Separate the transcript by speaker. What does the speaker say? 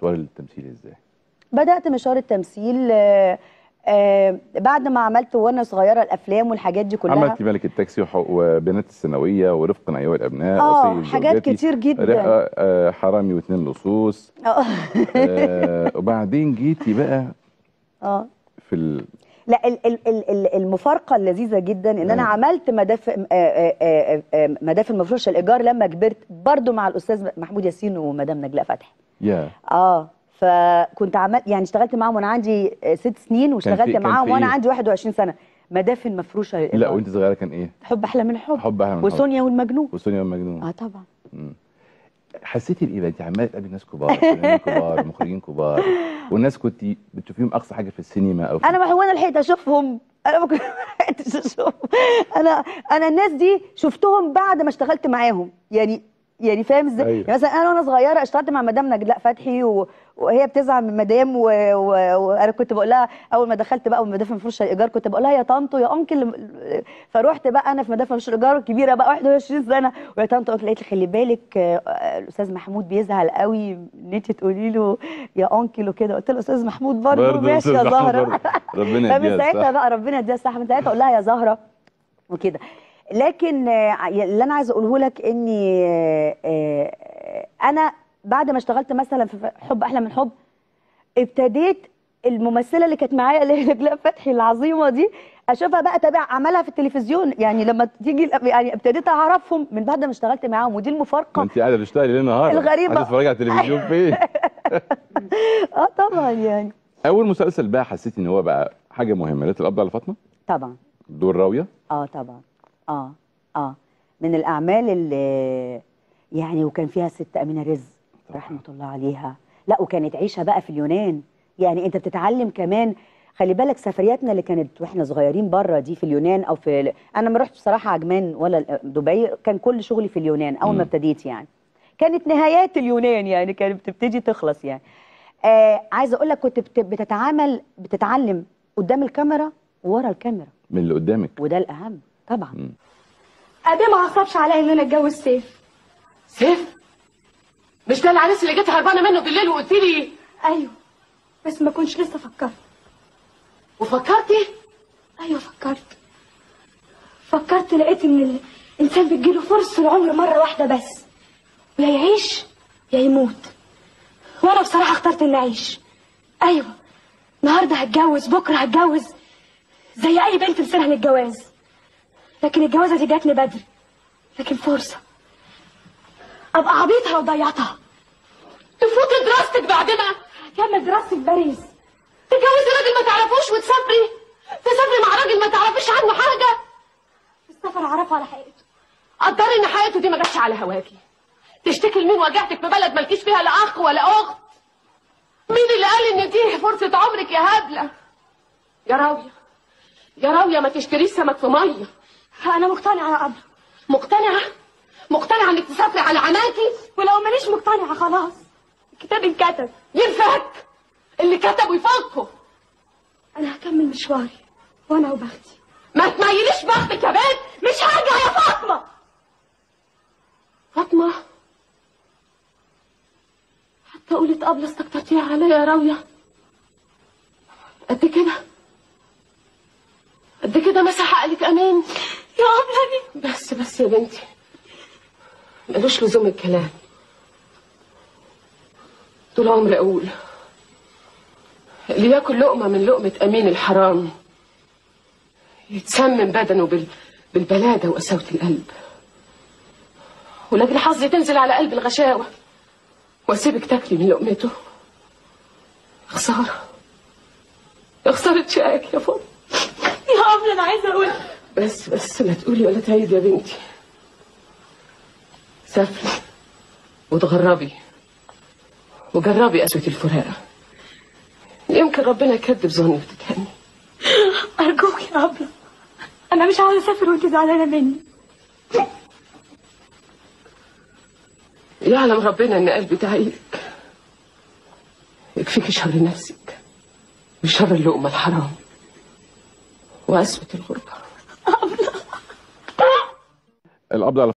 Speaker 1: مشوار التمثيل ازاي
Speaker 2: بدات مشوار التمثيل آه، آه، بعد ما عملت وانا صغيره الافلام والحاجات دي كلها
Speaker 1: عملتي ملك التاكسي وح- وبنات الثانويه ورفقا ايها الابناء
Speaker 2: اه
Speaker 1: وسيد
Speaker 2: حاجات
Speaker 1: زوجاتي،
Speaker 2: كتير جدا
Speaker 1: رقة آه، حرامي واثنين لصوص
Speaker 2: اه
Speaker 1: آه، وبعدين جيتي بقى
Speaker 2: اه
Speaker 1: في ال...
Speaker 2: لا ال- ال- ال- ال- المفارقه اللذيذه جدا ان انا
Speaker 1: آه.
Speaker 2: عملت مدافع آه، آه، آه، آه، مدافع المفروشه الايجار لما كبرت برضو مع الاستاذ محمود ياسين ومدام نجلاء فتحي
Speaker 1: يا
Speaker 2: اه فكنت عملت يعني اشتغلت معاهم وانا عندي آه، ست سنين
Speaker 1: في-
Speaker 2: واشتغلت
Speaker 1: كان
Speaker 2: معاهم
Speaker 1: في
Speaker 2: وانا
Speaker 1: إيه؟
Speaker 2: عندي 21 سنه مدافن مفروشه
Speaker 1: لا
Speaker 2: للإيجار.
Speaker 1: وانت صغيره كان ايه
Speaker 2: حب احلى من حب
Speaker 1: حب احلى من حب
Speaker 2: وسونيا والمجنون
Speaker 1: وسونيا والمجنون
Speaker 2: اه طبعا
Speaker 1: مم. حسيتي بايه بقى انت عماله تقابلي ناس كبار فنانين كبار مخرجين كبار والناس كنت بتشوفيهم اقصى حاجه في السينما او في
Speaker 2: انا ما هو انا لحقت اشوفهم انا ما كنت لحقتش اشوفهم انا انا الناس دي شفتهم بعد ما اشتغلت معاهم يعني يعني فاهم ازاي؟
Speaker 1: أيوة.
Speaker 2: يعني مثلا انا وانا صغيره اشتغلت مع مدام نجلاء فتحي و... وهي بتزعل من مدام و... و... وانا كنت بقول لها اول ما دخلت بقى ومدافع فرشه الايجار كنت بقول لها يا طنط يا انكل فروحت بقى انا في مدافع فرشه الايجار كبيره بقى 21 سنه ويا طنط قلت لقيت لي خلي بالك آه، آه، الاستاذ محمود بيزعل قوي ان انت تقولي له يا انكل وكده قلت له استاذ محمود برضه
Speaker 1: برضه
Speaker 2: ماشي
Speaker 1: أستاذ
Speaker 2: يا
Speaker 1: محمود
Speaker 2: زهره
Speaker 1: برضه. ربنا
Speaker 2: فمن
Speaker 1: يديها
Speaker 2: ساعتها
Speaker 1: الصحة.
Speaker 2: بقى ربنا يديها الصحه من ساعتها اقول لها يا زهره وكده لكن آه، اللي انا عايزه اقوله لك اني آه، آه، انا بعد ما اشتغلت مثلا في حب احلى من حب ابتديت الممثله اللي كانت معايا اللي هي نجلاء فتحي العظيمه دي اشوفها بقى اتابع عملها في التلفزيون يعني لما تيجي يعني ابتديت اعرفهم من بعد ما اشتغلت معاهم ودي
Speaker 1: ما
Speaker 2: المفارقه
Speaker 1: انت قاعده بتشتغلي ليل نهار
Speaker 2: الغريبة.
Speaker 1: هتتفرجي على التلفزيون فين
Speaker 2: اه طبعا يعني
Speaker 1: اول مسلسل بقى حسيتي ان هو بقى حاجه مهمه ليله القبض على فاطمه
Speaker 2: طبعا
Speaker 1: دور راويه
Speaker 2: اه طبعا اه اه من الاعمال اللي يعني وكان فيها الست امينه رزق رحمه الله عليها لا وكانت عيشه بقى في اليونان يعني انت بتتعلم كمان خلي بالك سفرياتنا اللي كانت واحنا صغيرين بره دي في اليونان او في انا ما رحت بصراحه عجمان ولا دبي كان كل شغلي في اليونان اول
Speaker 1: مم.
Speaker 2: ما ابتديت يعني كانت نهايات اليونان يعني كانت بتبتدي تخلص يعني آه عايزه اقول لك كنت بت- بتتعامل بتتعلم قدام الكاميرا وورا الكاميرا
Speaker 1: من اللي قدامك
Speaker 2: وده الاهم طبعا
Speaker 3: ابي ما عصبش عليا ان انا اتجوز سيف
Speaker 4: سيف مش ده العريس اللي جيت هربانه منه بالليل وقلت لي
Speaker 3: ايوه بس ما كنتش لسه فكرت
Speaker 4: وفكرتي
Speaker 3: ايوه فكرت فكرت لقيت ان الانسان بتجيله فرصه العمر مره واحده بس يا يعيش يا يموت وانا بصراحه اخترت اني اعيش ايوه النهارده هتجوز بكره هتجوز زي اي بنت بسنها للجواز لكن الجوازه دي جاتني بدري لكن فرصه ابقى عبيطه لو ضيعتها
Speaker 4: تفوتي دراستك بعد ما
Speaker 3: كمل دراستي في باريس
Speaker 4: تتجوزي راجل ما تعرفوش وتسافري تسافري مع راجل ما تعرفيش عنه حاجه
Speaker 3: السفر اعرفه على حقيقته
Speaker 4: قدري ان حياته دي ما جاتش على هواكي تشتكي لمين وجعتك في بلد مالكيش فيها لا اخ ولا اخت مين اللي قال ان دي فرصه عمرك يا هبله يا راويه يا راويه ما تشتريش سمك في ميه
Speaker 3: انا مقتنعه يا ابله
Speaker 4: مقتنعه مقتنعه انك تسافري على عماكي
Speaker 3: ولو مانيش مقتنعه خلاص الكتاب انكتب
Speaker 4: ينفك اللي كتبوا يفكوا
Speaker 3: انا هكمل مشواري وانا وبختي
Speaker 4: ما تميليش بختك يا بنت
Speaker 3: مش هرجع يا فاطمه
Speaker 4: فاطمه حتى قولت قبل استكترتيها عليا يا راويه قد كده قد كده مسح عقلك امان
Speaker 3: يا ابله
Speaker 4: بس بس يا بنتي ملوش لزوم الكلام طول عمري اقول اللي ياكل لقمه من لقمه امين الحرام يتسمم بدنه بال... بالبلاده وقساوه القلب ولكن حظي تنزل على قلب الغشاوه واسيبك تاكلي من لقمته خساره يا خساره شقاك يا فاطمه
Speaker 3: يا ابله انا عايزه اقول
Speaker 4: بس بس لا تقولي ولا تعيدي يا بنتي سافري وتغربي وجربي قسوة الفراق يمكن ربنا يكذب ظني وتتهني
Speaker 3: ارجوك يا ابله انا مش عاوزه اسافر وانت زعلانه مني
Speaker 4: يعلم ربنا ان قلبي تعيلك يكفيكي شر نفسك وشر اللقمة الحرام وقسوة الغربة
Speaker 1: القبض على